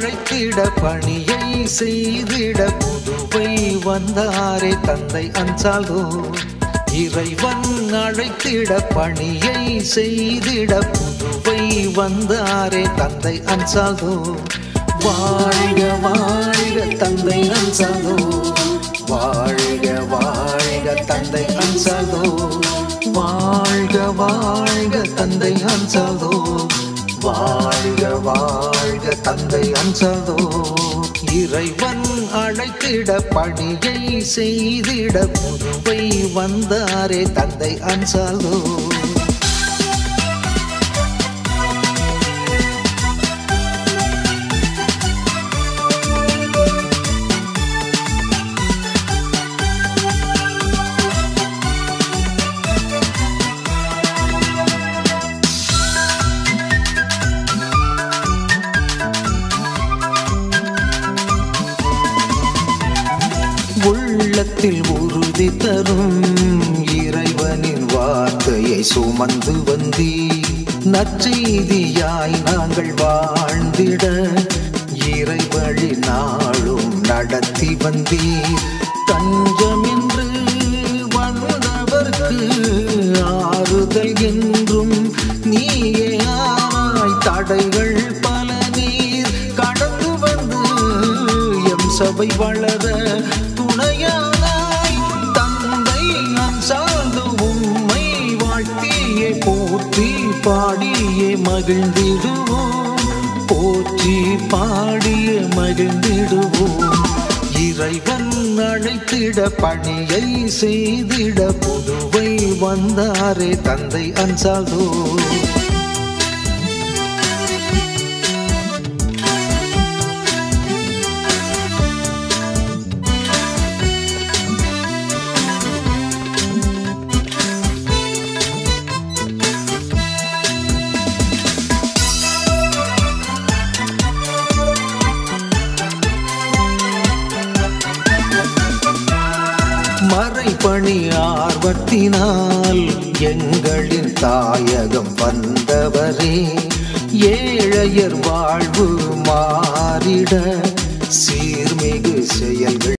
அழைத்திட பணியை செய்திட புதுவை வந்தாரே தந்தை அன்சால்தோ இறைவன் அழைத்திட பணியை செய்திட புதுவை வந்தாரே தந்தை அன்சால்தோ வாழ்க வாழ்க தந்தை அன்சால்தோ வாழ்க வாழ்க தந்தை அன்சால்தோ வாழ்க வாழ்க தந்தை அன்சால்தோ வாழ்க வாழ்க தந்தை அன்சால்தோ இறைவன் அழைத்திட பணியை செய்திட புதுவை வந்தாரே தந்தை அன்சால்தோ உள்ளத்தில் உறுதி தரும் இறைவனின் வார்த்தையை சுமந்து வந்தி நற்செய்தியாய் நாங்கள் வாழ்ந்திட இறைவழி நாளும் நடத்தி வந்தீர் தஞ்சம் என்று வந்தவர்க்கு ஆறுதல் என்றும் நீயே ஆனாய் தடைகள் பல நீர் கடந்து வந்து எம் சபை வளர துணையானாய் தந்தை நான் சார்ந்து உம்மை வாழ்த்தியே போற்றி பாடியே மகிழ்ந்திடுவோம் போற்றி பாடியே மகிழ்ந்திடுவோம் இறைவன் அழைத்திட பணியை செய்திட புதுவை வந்தாரே தந்தை அன்சால்தோ மறைபணி ஆர்வத்தினால் எங்களின் தாயகம் வந்தவரே ஏழையர் வாழ்வு மாறிட சீர்மிகு செயல்கள்